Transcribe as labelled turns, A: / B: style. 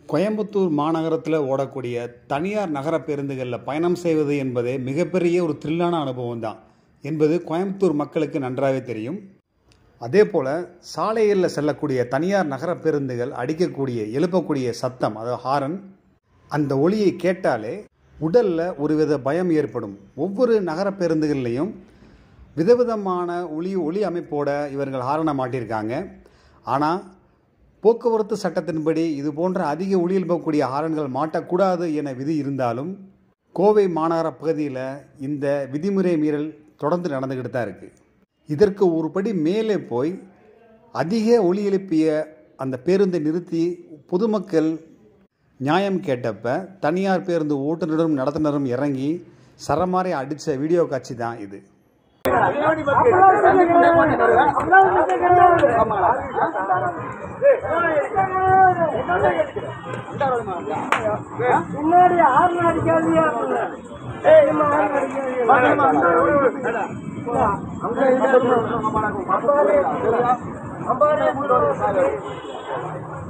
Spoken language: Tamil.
A: கோயம்புத்தூர் மாநகரத்தில் ஓடக்கூடிய தனியார் நகர பேருந்துகளில் பயணம் செய்வது என்பதே மிகப்பெரிய ஒரு த்ரில்லான அனுபவம் தான் என்பது கோயம்புத்தூர் மக்களுக்கு நன்றாகவே தெரியும் அதே போல் சாலைகளில் செல்லக்கூடிய தனியார் நகர பேருந்துகள் அடிக்கக்கூடிய எழுப்பக்கூடிய சத்தம் அதாவது ஹாரன் அந்த ஒலியை கேட்டாலே உடலில் ஒருவித பயம் ஏற்படும் ஒவ்வொரு நகர பேருந்துகள்லேயும் விதவிதமான ஒளி ஒளி அமைப்போட இவர்கள் ஹாரனை மாட்டியிருக்காங்க ஆனால் போக்குவரத்து சட்டத்தின்படி இது போன்ற அதிக ஒளி எழுப்பக்கூடிய ஹாரன்கள் மாட்டக்கூடாது என விதி இருந்தாலும் கோவை மாநகர பகுதியில் இந்த விதிமுறை மீறல் தொடர்ந்து நடந்துக்கிட்டு தான் இருக்குது இதற்கு ஒரு படி மேலே போய் அதிக ஒளி எழுப்பிய அந்த பேருந்தை நிறுத்தி பொதுமக்கள் நியாயம் கேட்டப்ப தனியார் பேருந்து ஓட்டுநரும் நடத்துனரும் இறங்கி சரமாரி அடித்த வீடியோ காட்சி தான் இது
B: முன்னாடி ஆறு அடிக்காதியா ஏய் நம்ம ஆறு அடிக்காதியா அங்க